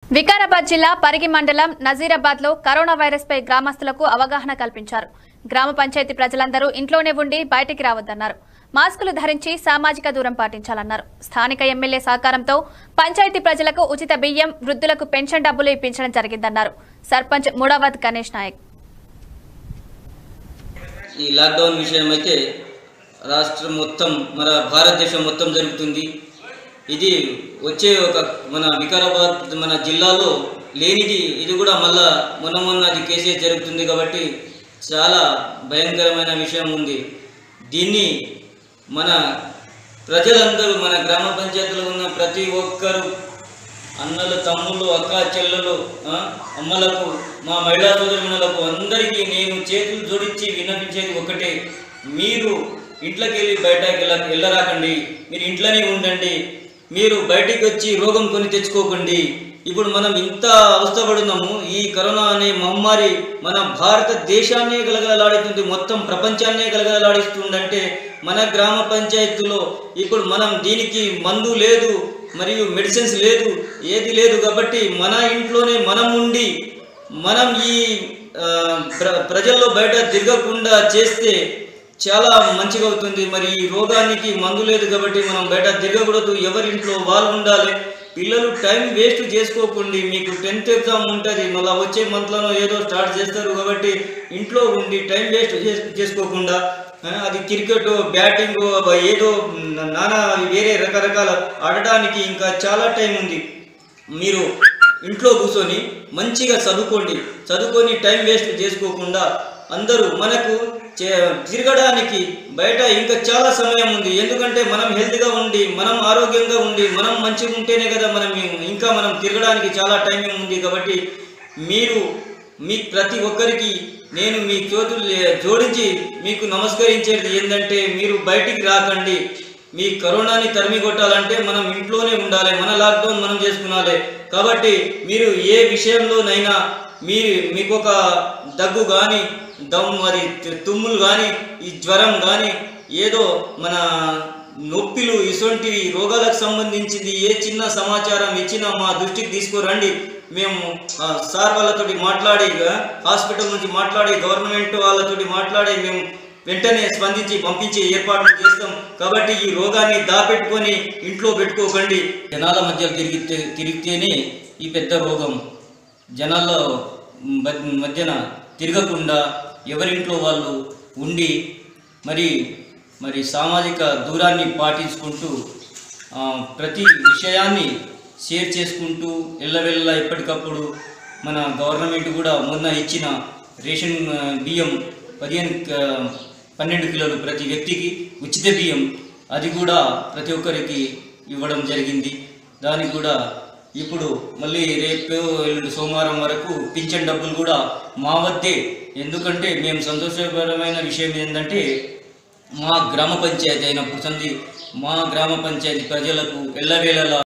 వికారాబాద్ జిల్లా పరిగి మండలం నజీరాబాద్ లో కరోనా వైరస్ పై గ్రామస్తులకు అవగాహన కల్పించారు గ్రామ పంచాయతీ ప్రజలందరూ ఇంట్లోనే ఉండి బయటికి రావద్దన్నారు మాస్కులు ధరించి సామాజిక దూరం పాటించాలన్నారు స్థానిక ఎమ్మెల్యే సహకారంతో పంచాయతీ ప్రజలకు ఉచిత బియ్యం వృద్ధులకు పెన్షన్ డబ్బులు ఇప్పించడం జరిగిందన్నారు సర్పంచ్ ముడావత్ గణేష్ నాయక్ ఈ లాక్డౌన్ విషయం అయితే రాష్ట్రం మొత్తం మన భారతదేశం మొత్తం జరుగుతుంది ఇది వచ్చే ఒక మన వికారాబాద్ మన జిల్లాలో లేనిది ఇది కూడా మళ్ళా మొన్న మొన్న అది కేసెస్ జరుగుతుంది కాబట్టి చాలా భయంకరమైన విషయం ఉంది దీన్ని మన ప్రజలందరూ మన గ్రామ పంచాయతీలో ఉన్న ప్రతి ఒక్కరు అన్నలు తమ్ముళ్ళు అక్క చెల్లెలు ఆ, అమ్మలకు మా మహిళా సోదరులకు అందరికీ నేను చేతులు జోడించి విన్నపించేది ఒకటే మీరు ఇంట్లోకి వెళ్ళి బయటకు వెళ్ళ వెళ్ళరాకండి మీరు ఇంట్లోనే ఉండండి మీరు బయటికి వచ్చి రోగం కొని తెచ్చుకోకండి ఇప్పుడు మనం ఇంత అవస్థపడున్నాము ఈ కరోనా అనే మహమ్మారి మన భారతదేశాన్నే గలగలలాడుతుంది మొత్తం ప్రపంచాన్నే గలగలలాడిస్తుందంటే మన గ్రామ పంచాయతీలో ఇప్పుడు మనం దీనికి మందు లేదు మరియు మెడిసిన్స్ లేదు ఏది లేదు కాబట్టి మన ఇంట్లోనే మనం ఉండి మనం ఈ ఆ, ప్ర- ప్రజల్లో బయట తిరగకుండా చేస్తే చాలా మంచిగా అవుతుంది మరి ఈ రోగానికి మందు లేదు కాబట్టి మనం బయట తిరగకూడదు ఎవరింట్లో వాళ్ళు ఉండాలి పిల్లలు టైం వేస్ట్ చేసుకోకండి మీకు టెన్త్ ఎగ్జామ్ ఉంటుంది మళ్ళీ వచ్చే మంత్లోనో ఏదో స్టార్ట్ చేస్తారు కాబట్టి ఇంట్లో ఉండి టైం వేస్ట్ చేస్- చేసుకోకుండా ఆ, అది క్రికెట్ బ్యాటింగ్ ఏదో నానా వేరే రకరకాల ఆడడానికి ఇంకా చాలా టైం ఉంది మీరు ఇంట్లో కూర్చొని మంచిగా చదువుకోండి చదువుకొని టైం వేస్ట్ చేసుకోకుండా అందరూ మనకు చే- తిరగడానికి బయట ఇంకా చాలా సమయం ఉంది ఎందుకంటే మనం హెల్త్గా ఉండి మనం ఆరోగ్యంగా ఉండి మనం మంచిగా ఉంటేనే కదా మనం ఇంకా మనం తిరగడానికి చాలా టైం ఉంది కాబట్టి మీరు మీ ప్రతి ఒక్కరికి నేను మీ చేతులు జోడించి మీకు నమస్కరించేది ఏంటంటే మీరు బయటికి రాకండి మీ కరోనాని తరిమి కొట్టాలంటే మనం ఇంట్లోనే ఉండాలి మన లాక్డౌన్ మనం చేసుకునాలి కాబట్టి మీరు ఏ విషయంలోనైనా మీరు మీకు ఒక దగ్గు కానీ దమ్ మరి తుమ్ములు కానీ ఈ జ్వరం కానీ ఏదో మన నొప్పిలు ఇటువంటి రోగాలకు సంబంధించింది ఏ చిన్న సమాచారం ఇచ్చినా మా దృష్టికి తీసుకురండి మేము ఆ, సార్ వాళ్ళతోటి మాట్లాడి ఆ, హాస్పిటల్ నుంచి మాట్లాడి గవర్నమెంట్ వాళ్ళతోటి మాట్లాడి మేము వెంటనే స్పందించి పంపించే ఏర్పాట్లు చేస్తాం కాబట్టి ఈ రోగాన్ని దాపెట్టుకొని ఇంట్లో పెట్టుకోకండి జనాల మధ్య తిరిగితే తిరిగితేనే ఈ పెద్ద రోగం జనాల మ- మధ్యన తిరగకుండా ఎవరింట్లో వాళ్ళు ఉండి మరి మరి సామాజిక దూరాన్ని పాటించుకుంటూ ఆ, ప్రతి విషయాన్ని షేర్ చేసుకుంటూ ఎల్లవెల్ల ఎప్పటికప్పుడు మన గవర్నమెంట్ కూడా మొన్న ఇచ్చిన రేషన్ ఆ, బియ్యం పదిహేను ఆ, పన్నెండు కిలోలు ప్రతి వ్యక్తికి ఉచిత బియ్యం అది కూడా ప్రతి ఒక్కరికి ఇవ్వడం జరిగింది దానికి కూడా ఇప్పుడు మళ్ళీ రేపు ఎల్లుండి సోమవారం వరకు పింఛన్ డబ్బులు కూడా మా వద్దే ఎందుకంటే మేము సంతోషకరమైన విషయం ఏంటంటే మా గ్రామ పంచాయతీ అయినప్పుడు సంది మా గ్రామ పంచాయతీ ప్రజలకు ఎల్లవేళలా